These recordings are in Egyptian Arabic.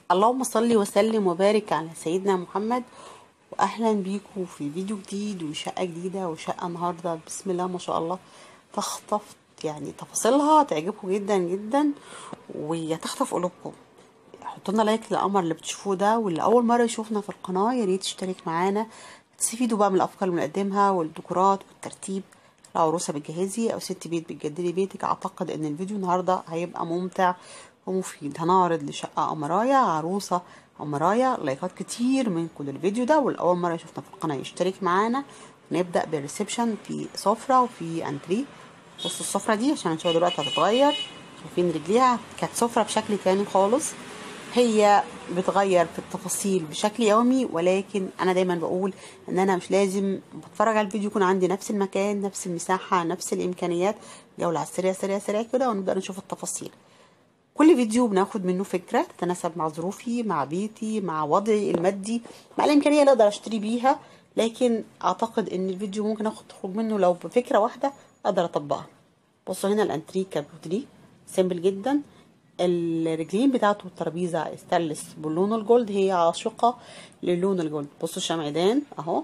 اللهم صل وسلم وبارك على سيدنا محمد واهلا بيكم في فيديو جديد وشقه جديده وشقه النهارده بسم الله ما شاء الله تخطف يعني تفاصيلها تعجبكم جدا جدا وتخطف قلوبكم حطوا لنا لايك للقمر اللي بتشوفوه ده واللي اول مره يشوفنا في القناه يا ريت تشترك معانا تستفيدوا بقى من الافكار اللي بنقدمها والديكورات والترتيب لو عروسه بتجهزي او ست بيت بتجددي بيتك اعتقد ان الفيديو النهارده هيبقى ممتع ومفيد هنعرض لشقه قمرايه عروسه قمرايه لايكات كتير منكم للفيديو ده والاول مره يشوفنا في القناه يشترك معانا نبدا بالريسبشن في سفره وفي انتريه بصوا السفره دي عشان نشوفها دلوقتي هتتغير شايفين رجليها كانت سفره بشكل تاني خالص هي بتغير في التفاصيل بشكل يومي ولكن انا دايما بقول ان انا مش لازم بتفرج على الفيديو يكون عندي نفس المكان نفس المساحه نفس الامكانيات جوله على السريع سريع سريع كده ونبدا نشوف التفاصيل كل فيديو بناخد منه فكره تتناسب مع ظروفي مع بيتي مع وضعي المادي مع الامكانيه اللي اقدر اشتري بيها لكن اعتقد ان الفيديو ممكن اخد تخرج منه لو بفكره واحده اقدر اطبقها بصوا هنا الانتريه كابوتري سيمبل جدا الرجلين بتاعته الترابيزه استانلس باللون الجولد هي عاشقه للون الجولد بصوا الشمعدان اهو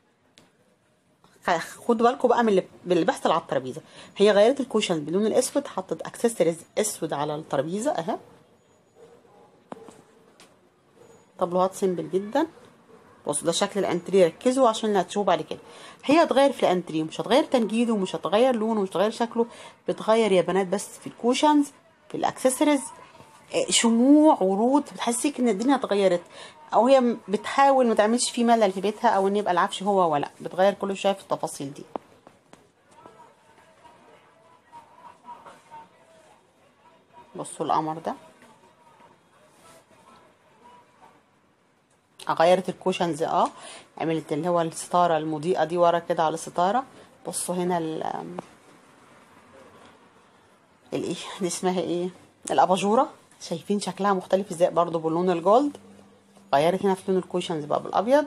خدوا بالكم بقى من اللي بيحصل على الترابيزه هي غيرت الكوشن باللون الاسود حطت اكسسوارز اسود على الترابيزه اهي طابلوهات سيمبل جدا بصوا ده شكل الانتري ركزوا عشان هتشوفوا بعد كده هي هتغير في الانتري مش هتغير تنجيده ومش هتغير لونه ومش هتغير شكله بتغير يا بنات بس في الكوشنز في الاكسسوارز شموع ورود بتحسيك ان الدنيا اتغيرت او هي بتحاول ما تعملش فيه ملل في بيتها او ان يبقى العفش هو ولا بتغير كل شويه في التفاصيل دي بصوا القمر ده غيرت الكوشنز اه عملت اللي هو الستاره المضيئه دي ورا كده على الستاره بصوا هنا ال الايه دي اسمها ايه الاباجوره شايفين شكلها مختلف ازاي برضو باللون الجولد غيرت هنا في لون الكوشنز بقى بالابيض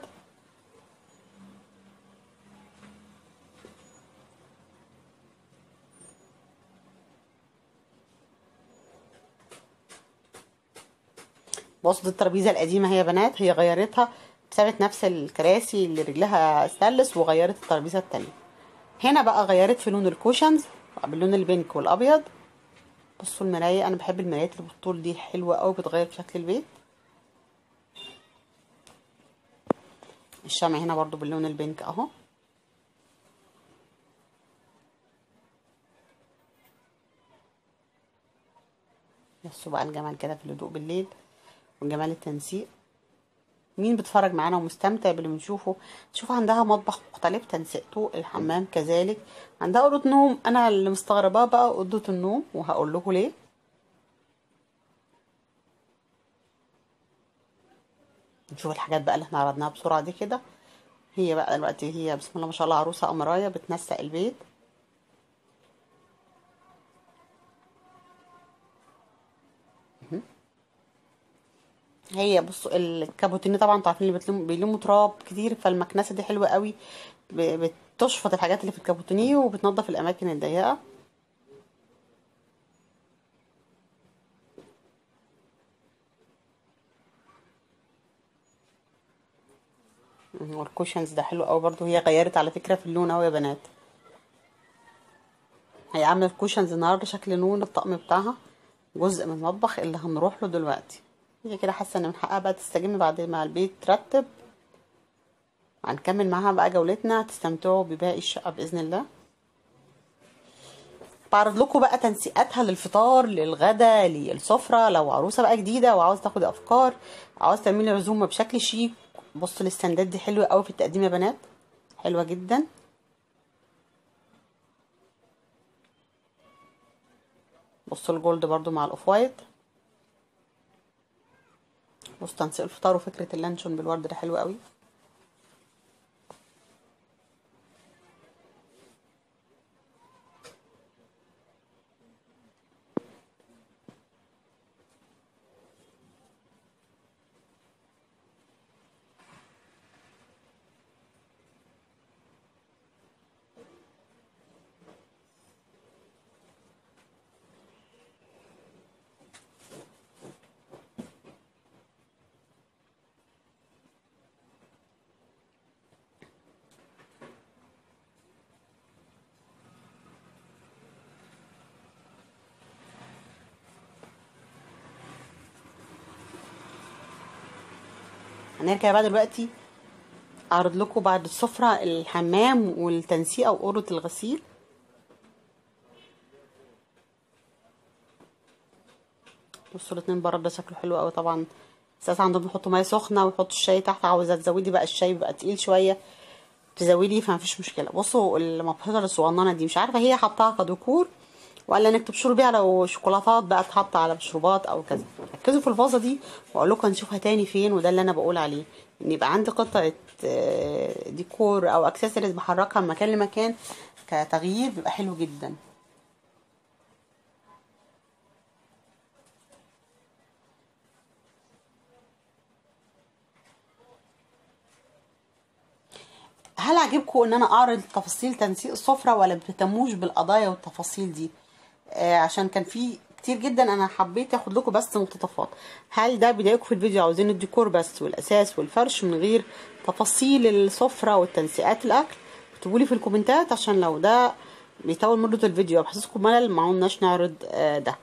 بصوا دي الترابيزه القديمه هي بنات هي غيرتها سابت نفس الكراسي اللي رجلها ستانلس وغيرت الترابيزه التانية هنا بقى غيرت في لون الكوشنز باللون البينك والابيض بصوا المرايه انا بحب المرايات اللي بالطول دي حلوه قوي بتغير في شكل البيت الشمع هنا برضو باللون البينك اهو بصوا بقى الجمال كده في الهدوء بالليل وجمال التنسيق مين بيتفرج معانا ومستمتع باللي بنشوفه تشوف عندها مطبخ مختلف تنسيقته الحمام كذلك عندها اوضه نوم انا اللي مستغرباه بقى اوضه النوم وهقول لكم ليه نشوف الحاجات بقى اللي احنا عرضناها بسرعه دي كده هي بقى دلوقتي هي بسم الله ما شاء الله عروسه قمرايه بتنسق البيت هي بصوا الكابوتيني طبعا انتوا عارفين اللي بتلم بيلموا تراب كتير فالمكنسه دي حلوه قوي بتشفط الحاجات اللي في الكابوتيني وبتنظف الاماكن الضيقه والكوشنز ده حلو قوي برضو هي غيرت على فكره في اللون اهو يا بنات هي عامله الكوشنز النهارده شكل لون الطقم بتاعها جزء من المطبخ اللي هنروح له دلوقتي هي كده حاسه ان من حقها بقى تستجم بعد ما البيت ترتب هنكمل معاها بقى جولتنا تستمتعوا بباقي الشقه باذن الله بعرض لكم بقى تنسيقاتها للفطار للغدا للسفره لو عروسه بقى جديده وعاوز تاخد افكار عاوز تعملي عزومه بشكل شيك بصوا الاستندات دي حلوه قوي في التقديم يا بنات حلوه جدا بصوا الجولد برضو مع الاوف وايت بص تنسيق الفطار وفكره اللانشون بالورد ده حلو قوي هنرجع بقى دلوقتي اعرض لكم بعد السفرة الحمام والتنسيق او اوضة الغسيل بصوا الاتنين بره ده شكله حلو قوي طبعا اساسا عندهم بيحطوا ميه سخنه ويحطوا الشاي تحت عاوزه تزودي بقى الشاي بيبقى تقيل شويه تزودي فمفيش مشكله بصوا المبهضه الصغننه دي مش عارفه هي حطاها كديكور ولا انك تبشروا بيها لو شوكولاتات بقى تحط على مشروبات او كذا ركزوا في الفازه دي واقول لكم هنشوفها تاني فين وده اللي انا بقول عليه ان يبقى عندي قطعه آه، ديكور او اكسسوارز بحركها من مكان لمكان كتغيير بيبقى حلو جدا هل عجبكم ان انا اعرض تفاصيل تنسيق السفره ولا بتهتموش بالقضايا والتفاصيل دي آه عشان كان في كتير جدا انا حبيت اخد لكم بس مقتطفات هل ده بيضايقكم في الفيديو عاوزين الديكور بس والاساس والفرش من غير تفاصيل السفره والتنسيقات الاكل اكتبوا لي في الكومنتات عشان لو ده بيطول مده الفيديو او بحسسكم ملل ما عدناش نعرض آه ده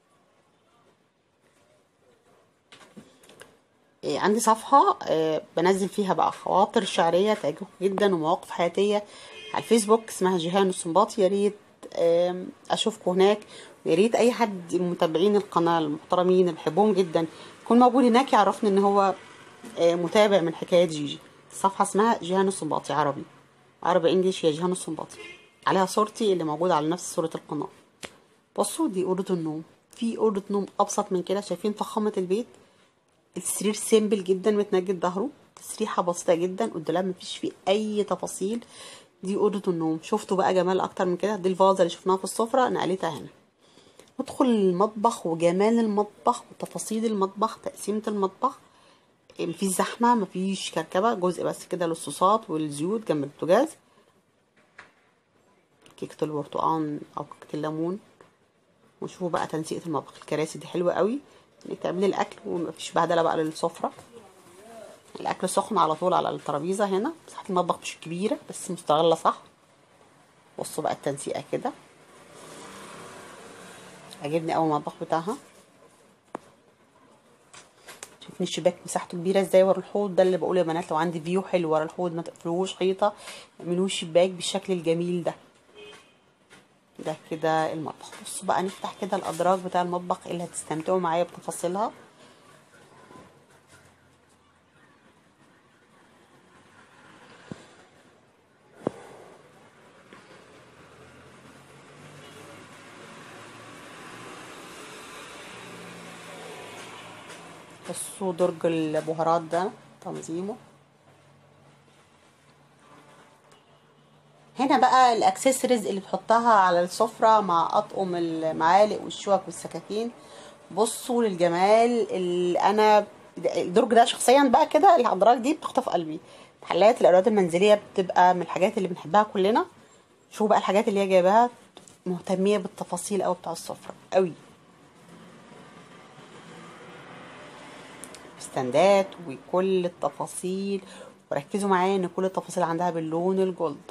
إيه، عندي صفحة آه، بنزل فيها بقى خواطر شعرية تعجبكم جدا ومواقف حياتية على الفيسبوك اسمها جيهان السنباطي يا ريت آم، اشوفكم هناك ويا ريت اي حد من متابعين القناة المحترمين اللي بحبهم جدا يكون موجود هناك يعرفني ان هو آه، متابع من حكاية جيجي الصفحة اسمها جيهان السنباطي عربي عربي انجليش يا جيهان السنباطي عليها صورتي اللي موجودة على نفس صورة القناة بصوا دي أوضة النوم في أوضة نوم أبسط من كده شايفين فخامة البيت السرير سيمبل جدا متنجد ظهره تسريحة بسيطة جدا والدولاب مفيش فيه أي تفاصيل دي أوضة النوم شفتوا بقى جمال أكتر من كده دي الفازة اللي شفناها في السفرة نقلتها هنا ندخل المطبخ وجمال المطبخ وتفاصيل المطبخ تقسيمة المطبخ مفيش زحمة مفيش كركبة جزء بس كده للصوصات والزيوت جنب البوتاجاز كيكة البرتقال أو كيكة الليمون وشوفوا بقى تنسيقة المطبخ الكراسي دي حلوة قوي انك تعملي الاكل ومفيش بهدله بقى للسفره الاكل سخن على طول على الترابيزه هنا مساحه المطبخ مش كبيره بس مستغله صح بصوا بقى التنسيقه كده عجبني قوي المطبخ بتاعها شايفين الشباك مساحته كبيره ازاي ورا الحوض ده اللي بقول يا بنات لو عندي فيو حلو ورا الحوض ما تقفلوش حيطه اعملوه شباك بالشكل الجميل ده ده كده المطبخ بصوا بقى نفتح كده الادراج بتاع المطبخ اللي هتستمتعوا معايا بتفاصيلها بصوا درج البهارات ده تنظيمه هنا بقى الاكسسوارز اللي بتحطها على السفرة مع اطقم المعالق والشوك والسكاكين بصوا للجمال اللي انا الدرج ده شخصيا بقى كده الادراج دي بتخطف قلبي محلات الادوات المنزليه بتبقى من الحاجات اللي بنحبها كلنا شوفوا بقى الحاجات اللي هي جايباها مهتميه بالتفاصيل قوي بتاع السفره قوي ستاندات وكل التفاصيل وركزوا معايا ان كل التفاصيل عندها باللون الجولد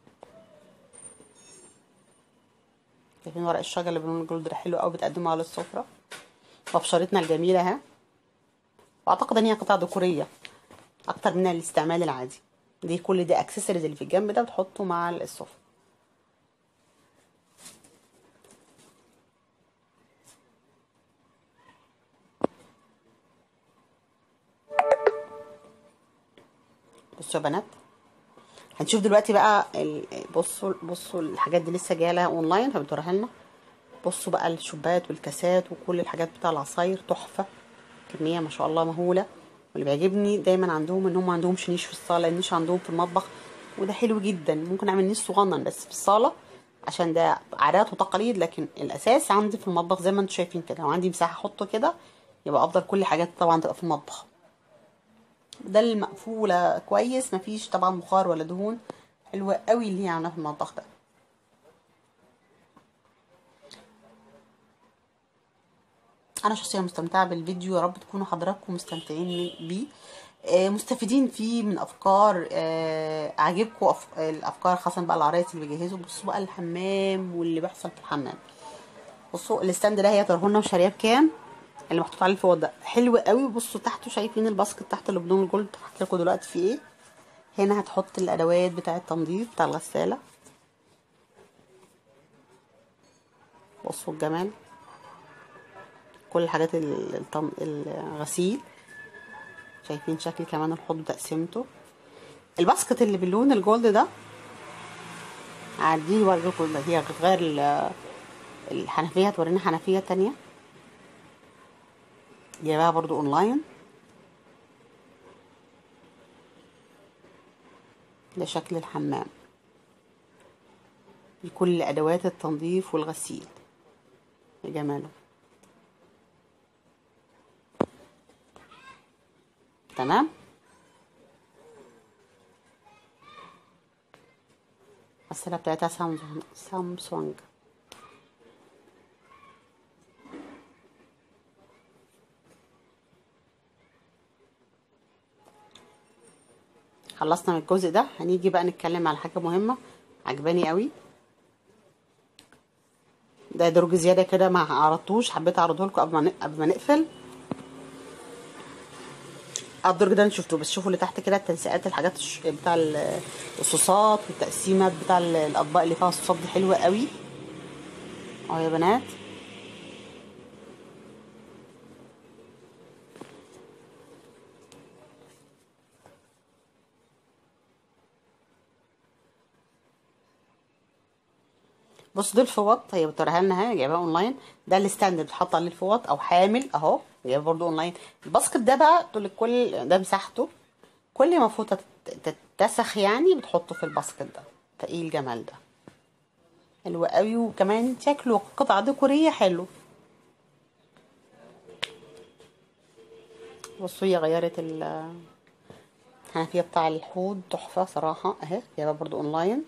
شايفين ورق الشجر اللي بلون الجولد ده حلو قوي بتقدمه على السفره وبشرتنا الجميله اهي واعتقد ان هي قطع ديكوريه اكتر من الاستعمال العادي دي كل دي اكسسوارز اللي في الجنب ده بتحطه مع السفره بصوا يا بنات هنشوف دلوقتي بقى ال- بصوا بصوا الحاجات دي لسه جايه لها اونلاين فبتوريها لنا بصوا بقى الشوبات والكاسات وكل الحاجات بتاع العصاير تحفه كميه ما شاء الله مهوله واللي بيعجبني دايما عندهم ان هم ما عندهمش نيش في الصاله النيش عندهم في المطبخ وده حلو جدا ممكن اعمل نيش صغنن بس في الصاله عشان ده عادات وتقاليد لكن الاساس عندي في المطبخ زي ما انتم شايفين كده لو عندي مساحه احطه كده يبقى افضل كل حاجات طبعا تبقى في المطبخ ده المقفولة كويس مفيش طبعا بخار ولا دهون حلوة قوي اللي هي عاملاها في المطبخ ده انا شخصيا مستمتعة بالفيديو يا رب تكونوا حضراتكم مستمتعين بيه آه، مستفيدين فيه من افكار آه، عاجبكم أف... الافكار خاصة بقى العرايس اللي بيجهزوا بصوا بقى الحمام واللي بيحصل في الحمام بصوا الستاند ده هي طرهولنا وشاريه بكام اللي محطوط عليه الفوط ده حلو قوي بصوا تحته شايفين الباسكت تحت اللي بدون الجولد هحكي لكم دلوقتي في ايه هنا هتحط الادوات بتاعه التنظيف بتاع الغساله بصوا الجمال كل الحاجات ال- التن- الغسيل شايفين شكل كمان الحوض وتقسيمته الباسكت اللي باللون الجولد ده عادي وريكم هي غير ال- الحنفية هتورينا حنفية تانية جايباها برضو اونلاين ده شكل الحمام بكل ادوات التنظيف والغسيل يا جماله تمام الغسالة بتاعتها سامسونج سامسونج خلصنا من الجزء ده هنيجي بقى نتكلم على حاجة مهمة عجباني قوي ده درج زيادة كده ما عرضتوش حبيت اعرضه لكم قبل ما ن- قبل ما نقفل آه، الدرج ده انتوا شفتوه بس شوفوا اللي تحت كده التنسيقات الحاجات الش- بتاع ال- الصوصات والتقسيمات بتاع ال- الاطباق اللي فيها صوصات دي حلوة قوي اه يا بنات بص دول فوط هي بتوريها لنا اهي جايباها اونلاين ده الستاند اللي بتحط عليه الفوط او حامل اهو جايبها برضو اونلاين الباسكت ده بقى دول الكل ده مساحته كل ما فوطه تت- تتسخ يعني بتحطه في الباسكت ده فايه الجمال ده حلو قوي وكمان شكله قطعه ديكوريه حلو بصوا هي غيرت ال- الحنفيه بتاع الحوض تحفه صراحه اهي جايبها برضو اونلاين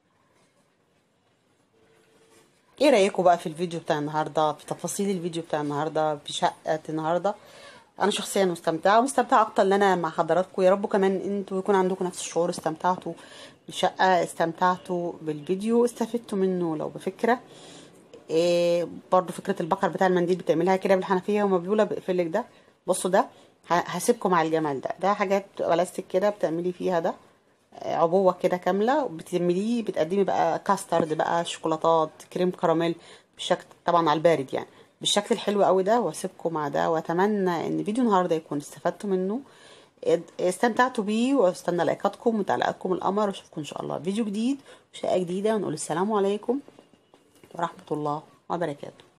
ايه رايكم بقى في الفيديو بتاع النهارده في تفاصيل الفيديو بتاع النهارده في شقه النهارده انا شخصيا مستمتعه ومستمتعه اكتر ان انا مع حضراتكم يا رب كمان انتوا يكون عندكم نفس الشعور استمتعتوا بالشقه استمتعتوا بالفيديو استفدتوا منه لو بفكره إيه برضو فكره البكر بتاع المنديل بتعملها كده بالحنفيه ومبلوله بقفلك ده بصوا ده ه- هسيبكم على الجمال ده ده حاجات بلاستيك كده بتعملي فيها ده عبوة كده كاملة بتعمليه بتقدمي بقى كاسترد بقى شوكولاتات كريم كراميل بالشكل طبعا على البارد يعني بالشكل الحلو قوي ده واسيبكم مع ده واتمنى ان فيديو النهارده يكون استفدتوا منه استمتعتوا بيه واستنى لايكاتكم وتعليقاتكم القمر واشوفكم ان شاء الله في فيديو جديد وشقه جديده ونقول السلام عليكم ورحمه الله وبركاته